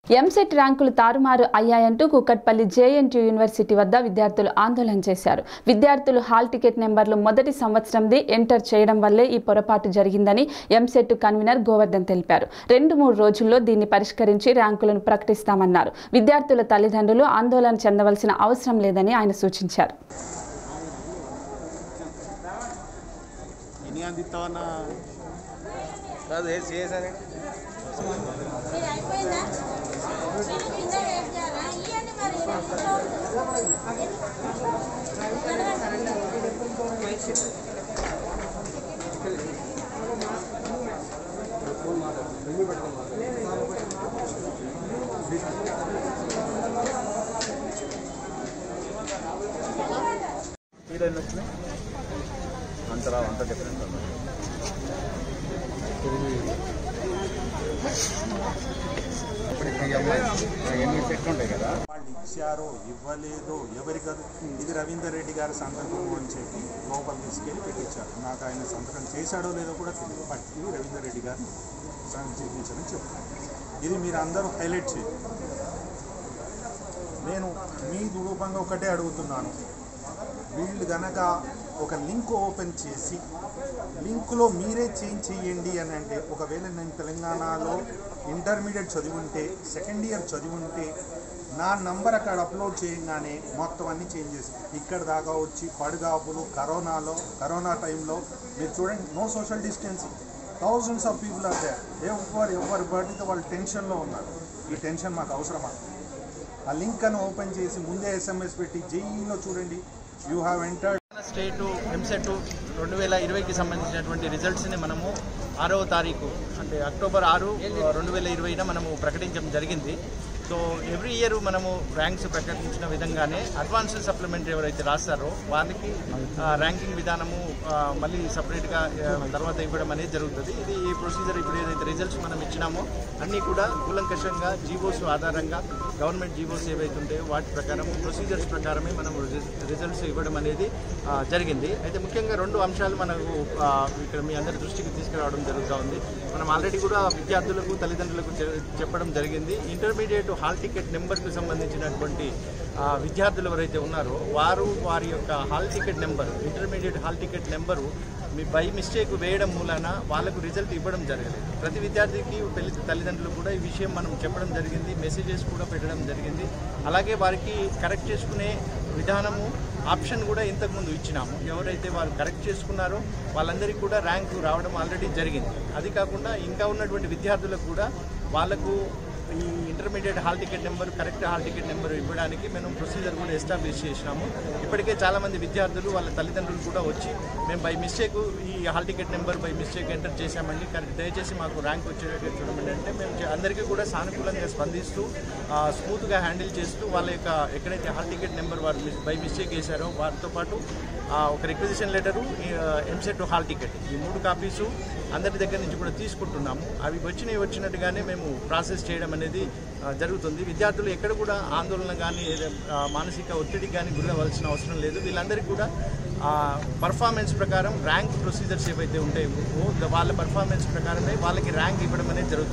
ఎంసెట్ ర్యాంకులు తారుమారు అయ్యాయంటూ Kukatpally JNT university వద్ద విద్యార్థులు ఆందోళన చేశారు విద్యార్థులు హాల్ టికెట్ నెంబర్లు మొదటి సంవత్సరంది ఎంటర్ చేయడం వల్లే ఈ పొరపాటు జరిగిందని ఎంసెట్ కన్వీనర్ గోవర్ధన్ తెలిపారు రెండు మూడు రోజుల్లో దీన్ని పరిష్కరించి ర్యాంకులను ప్రకటిస్తామన్నారు విద్యార్థుల తల్లిదండ్రులు ఆందోళన చెందవలసిన అవసరం లేదని ఆయన సూచించారు ఎన్ని అందిస్తావన్నా కాదు ఏ చేసారే మీరు అయిపోయిందా మీరు కింద వెయిట్ చేయాలా ఇవ్వండి మరి స్పీడ్ ఎన్ని వచ్చినాయి అంతరా అంత డిఫరెంట్ అన్న ఇప్పుడు ఎన్ని సెట్లు ఉంటాయి కదా వాళ్ళు ఇచ్చారో ఇవ్వలేదో ఎవరికి అది ఇది రవీందర్ రెడ్డి గారి సంతకం అని చెప్పి లోపల తీసుకెళ్ళి పెట్టించారు నాకు ఆయన సంతకం చేశాడో లేదో కూడా తెలియదు బట్ ఇది రవీందర్ రెడ్డి గారు సంతకం చేయించారని చెప్తాను ఇది మీరు అందరూ హైలైట్ చేయండి నేను మీ రూపంగా ఒకటే అడుగుతున్నాను వీళ్ళు గనక ఒక లింక్ ఓపెన్ చేసి లింక్లో మీరే చేంజ్ చేయండి అని అంటే ఒకవేళ నేను తెలంగాణలో ఇంటర్మీడియట్ చదివి ఉంటే సెకండ్ ఇయర్ చదివి ఉంటే నా నంబర్ అక్కడ అప్లోడ్ చేయగానే మొత్తం అన్ని చేంజ్ చేసి ఇక్కడ దాకా వచ్చి పడుగాపులు కరోనాలో కరోనా టైంలో మీరు చూడండి no social distancing thousands of people are there ఎవరు ఎవరి బర్త్డేతో వాళ్ళు టెన్షన్లో ఉన్నారు ఈ టెన్షన్ మాకు అవసరమా ఆ లింక్ అని ఓపెన్ చేసి ముందే ఎస్ఎంఎస్ పెట్టి జేఈలో చూడండి you have entered state EAMCET రెండు వేల ఇరవైకి సంబంధించినటువంటి రిజల్ట్స్ని మనము ఆరవ తారీఖు అంటే అక్టోబర్ ఆరు రెండు వేల ఇరవైన మనము ప్రకటించడం జరిగింది సో ఎవ్రీ ఇయర్ మనము ర్యాంక్స్ ప్రకటించిన విధంగానే అడ్వాన్స్ సప్లిమెంటరీ ఎవరైతే రాస్తారో వాళ్ళకి ఆ, ర్యాంకింగ్ విధానము ఆ, మళ్ళీ సపరేట్గా ఆ, తర్వాత ఇవ్వడం అనేది జరుగుతుంది ఇది ఈ ప్రొసీజర్ ఇప్పుడు ఏదైతే రిజల్ట్స్ మనం ఇచ్చినామో అన్నీ కూడా కూలంకషంగా జీవోస్ ఆధారంగా గవర్నమెంట్ జీవోస్ ఏవైతే ఉంటాయో వాటి ప్రకారం ప్రొసీజర్స్ ప్రకారమే మనం రిజల్ట్స్ ఇవ్వడం అనేది ఆ, జరిగింది అయితే ముఖ్యంగా రెండు అంశాలు మనకు ఆ, ఇక్కడ మీ అందరి దృష్టికి తీసుకురావడం జరుగుతూ ఉంది మనం ఆల్రెడీ కూడా విద్యార్థులకు తల్లిదండ్రులకు చె- చెప్పడం జరిగింది ఇంటర్మీడియట్ హాల్ టికెట్ నెంబర్కి సంబంధించినటువంటి ఆ, విద్యార్థులు ఎవరైతే ఉన్నారో వారు వారి యొక్క hall ticket number intermediate hall ticket number మీ బై మిస్టేక్ వేయడం మూలాన వాళ్ళకు రిజల్ట్ ఇవ్వడం జరగలేదు ప్రతి విద్యార్థికి పెళ్లి తల్లిదండ్రులు కూడా ఈ విషయం మనం చెప్పడం జరిగింది మెసేజెస్ కూడా పెట్టడం జరిగింది అలాగే వారికి కరెక్ట్ చేసుకునే విధానము ఆప్షన్ కూడా ఇంతకుముందు ఇచ్చినాము ఎవరైతే వారు కరెక్ట్ చేసుకున్నారో వాళ్ళందరికీ కూడా ర్యాంకు రావడం ఆల్రెడీ జరిగింది అది కాకుండా ఇంకా ఉన్నటువంటి విద్యార్థులకు కూడా వాళ్ళకు ఈ intermediate hall ticket number correct hall ticket number ఇవ్వడానికి మేము ప్రొసీజర్ కూడా ఎస్టాబ్లిష్ చేసినాము ఇప్పటికే చాలామంది విద్యార్థులు వాళ్ళ తల్లిదండ్రులు కూడా వచ్చి మేము బై మిస్టేక్ ఈ hall ticket number by mistake enter చేశామండి కరెక్ట్ దయచేసి మాకు ర్యాంక్ వచ్చేటట్టు చూడమండి అంటే మేము చే- అందరికీ కూడా సానుకూలంగా స్పందిస్తూ ఆ, స్మూత్గా హ్యాండిల్ చేస్తూ వాళ్ళ యొక్క ఎక్కడైతే హాల్ టికెట్ నెంబర్ వారు మిస్- బై మిస్టేక్ వేశారో వారితో పాటు ఆ, ఒక requisition letter EAMCET hall ticket ఈ మూడు కాపీసు అందరి దగ్గర నుంచి కూడా తీసుకుంటున్నాము అవి వచ్చినవి వచ్చినట్టుగానే మేము ప్రాసెస్ చేయడం అనేది ఆ, జరుగుతుంది విద్యార్థులు ఎక్కడ కూడా ఆందోళన కానీ ఏదో, ఆ, మానసిక ఒత్తిడికి కానీ గురవలసిన అవసరం లేదు వీళ్ళందరికీ కూడా పర్ఫార్మెన్స్ ప్రకారం ర్యాంక్ ప్రొసీజర్స్ ఏవైతే ఉంటాయో వాళ్ళ పర్ఫార్మెన్స్ ప్రకారమే వాళ్ళకి ర్యాంక్ ఇవ్వడం అనేది జరుగుతుంది